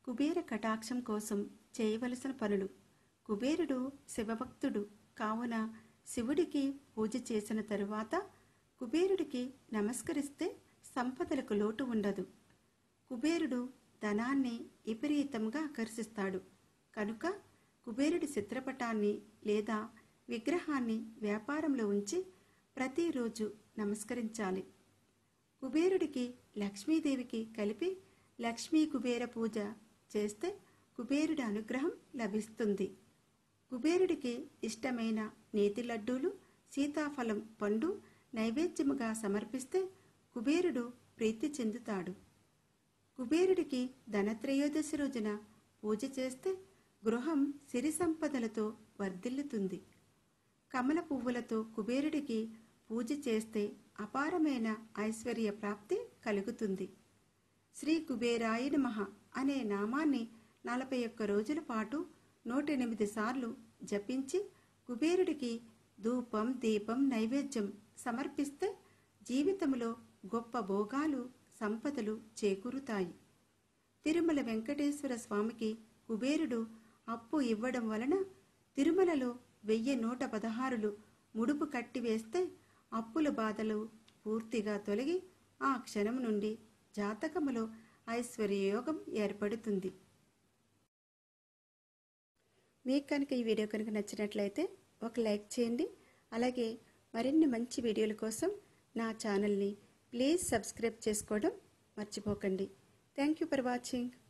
కుబేర కటాక్షం కోసం చేయవలసిన పనులు కుబేరుడు శివభక్తుడు కావున శివుడికి పూజ చేసిన తరువాత కుబేరుడికి నమస్కరిస్తే సంపదలకు లోటు ఉండదు కుబేరుడు ధనాన్ని విపరీతంగా ఆకర్షిస్తాడు కనుక కుబేరుడి చిత్రపటాన్ని లేదా విగ్రహాన్ని వ్యాపారంలో ఉంచి ప్రతిరోజు నమస్కరించాలి కుబేరుడికి లక్ష్మీదేవికి కలిపి లక్ష్మీ కుబేర పూజ చేస్తే కుబేరుడి అనుగ్రహం లభిస్తుంది కుబేరుడికి ఇష్టమైన నేతి లడ్డూలు సీతాఫలం పండు నైవేద్యముగా సమర్పిస్తే కుబేరుడు ప్రీతి చెందుతాడు కుబేరుడికి ధనత్రయోదశి రోజున పూజ చేస్తే గృహం సిరి సంపదలతో వర్ధిల్లుతుంది కమల పువ్వులతో కుబేరుడికి పూజ చేస్తే అపారమైన ఐశ్వర్య ప్రాప్తి కలుగుతుంది శ్రీ కుబేరాయ నమః అనే నామాన్ని నలభై ఒక్క రోజుల పాటు నూట ఎనిమిది సార్లు జపించి కుబేరుడికి ధూపం దీపం నైవేద్యం సమర్పిస్తే జీవితంలో గొప్ప భోగాలు సంపదలు చేకూరుతాయి తిరుమల వెంకటేశ్వర స్వామికి కుబేరుడు అప్పు ఇవ్వడం వలన తిరుమలలో వెయ్యి నూట పదహారులు ముడుపు కట్టివేస్తే అప్పుల బాధలు పూర్తిగా తొలగి ఆ క్షణం నుండి జాతకములో ఐశ్వర్యయోగం ఏర్పడుతుంది మీకు కనుక ఈ వీడియో కనుక నచ్చినట్లయితే ఒక లైక్ చేయండి అలాగే మరిన్ని మంచి వీడియోల కోసం నా ఛానల్ని ప్లీజ్ సబ్స్క్రైబ్ చేసుకోవడం మర్చిపోకండి థ్యాంక్ యూ ఫర్ వాచింగ్